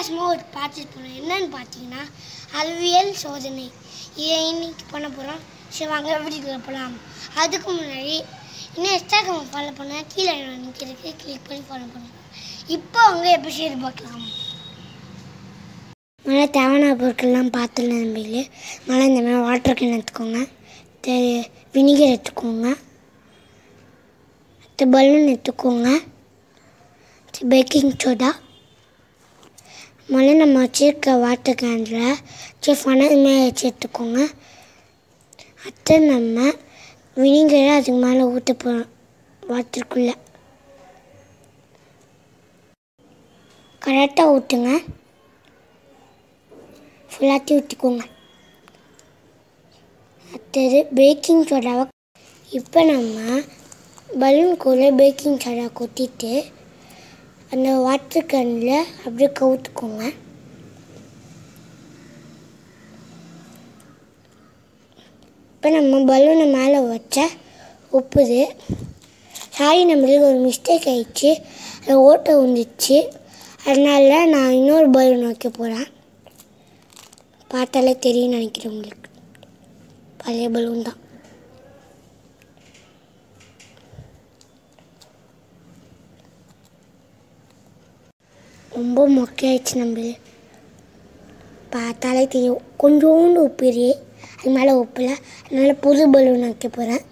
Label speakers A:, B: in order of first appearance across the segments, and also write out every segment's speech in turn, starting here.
A: வித்தியாசமாக ஒரு பார்த்துட்டு போனோம் என்னன்னு பார்த்தீங்கன்னா அறிவியல் சோதனை இதை இன்னைக்கு பண்ண போகிறோம் சரி வாங்க வீட்டுக்குள்ள போகலாம் அதுக்கு முன்னாடி இன்னும் இன்ஸ்டாகிராம் ஃபாலோ பண்ண கீழே நிற்கிறதுக்கு கிளிக் பண்ணி ஃபாலோ பண்ணுங்க இப்போ அவங்க எப்போ செய்து பார்க்கலாம் மழை தேவையான பொருட்கள்லாம் பார்த்துல நம்பிக்கை மழை இந்த மாதிரி வாட்டர் கேன் எடுத்துக்கோங்க வினிகர் எடுத்துக்கோங்க பலூன் எடுத்துக்கோங்க பேக்கிங் சோடா முதல்ல நம்ம வச்சுருக்க வாட்டர் கேனில் சரி ஃபனல் மேலே வச்சு எடுத்துக்கோங்க அடுத்து நம்ம வினிகரை அதுக்கு மேலே ஊற்ற போகிறோம் வாட்டருக்குள்ளே கரெக்டாக ஊற்றுங்க ஃபுல்லாத்தையும் ஊற்றிக்கோங்க அடுத்தது பேக்கிங் சோடாவை இப்போ நம்ம பலூன் கூட பேக்கிங் சோடா கொட்டிட்டு அந்த வாட்டர் கேனில் அப்படியே கவுத்துக்கோங்க இப்போ நம்ம பலூனை மேலே வச்ச உப்புது சாரி நம்மளுக்கு ஒரு மிஸ்டேக் ஆயிடுச்சு அது ஓட்டை வந்துச்சு அதனால நான் இன்னொரு பலூன் வைக்க போகிறேன் பார்த்தாலே தெரியும் நினைக்கிறேன் உங்களுக்கு பழைய பலூன் தான் ரொம்ப மொக்கையாயிடுச்சு நம்மளு பார்த்தாலே தெரியும் கொஞ்சோண்டு உப்பு இரு. அது மேலே உப்பில் அதனால் புது பலூன் வைக்க போகிறேன்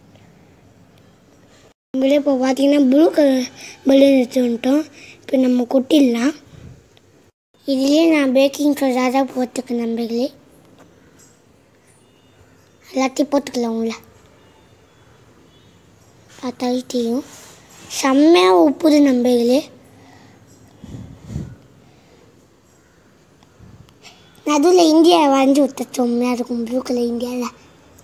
A: நம்மளே இப்போ பார்த்தீங்கன்னா ப்ளூ கலர் பலூன் எடுத்து வந்துட்டோம் இப்போ நம்ம கொட்டிடலாம் இதுலேயே நான் பேக்கிங் சோடா தான் போட்டுக்கேன் நம்பர்களே எல்லாத்தையும் போட்டுக்கலாம் உள்ள பார்த்தாலே தெரியும் செம்மையாக உப்புது நம்பர்களே நடுவில் இந்தியா வரைஞ்சி விட்டுச்சோம்னா இருக்கும் ப்ளூ கலர் இந்தியாவில்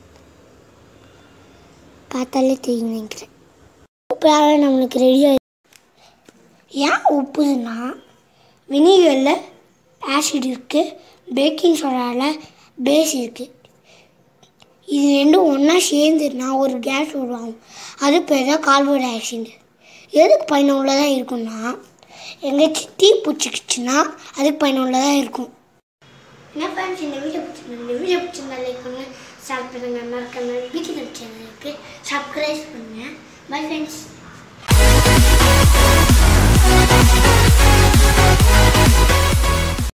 A: பார்த்தாலே தெரியும் நினைக்கிறேன் சூப்பராக நம்மளுக்கு ரெடி ஆகி ஏன் உப்புதுன்னா வினிகரில் ஆசிட் இருக்குது பேக்கிங் சோடாவில் பேஸ் இருக்குது இது ரெண்டும் ஒன்றா சேர்ந்துன்னா ஒரு கேஸ் உருவாகும் அது பேர் தான் கார்பன் டை ஆக்சைடு எதுக்கு பயனுள்ளதாக இருக்குன்னா எங்கேயாச்சும் தீ பிடிச்சிக்கிச்சுன்னா அதுக்கு பயனுள்ளதாக இருக்கும் என்ன ஃப்ரெண்ட்ஸ் இந்த வீடியோ பிடிச்சிருந்தா இந்த வீடியோ பிடிச்சிருந்தா லைக் பண்ணுங்க ஷேர் பண்ணுங்க மறக்காம வீட்டு சேனலுக்கு சப்ஸ்கிரைப் பண்ணுங்க பை ஃப்ரெண்ட்ஸ்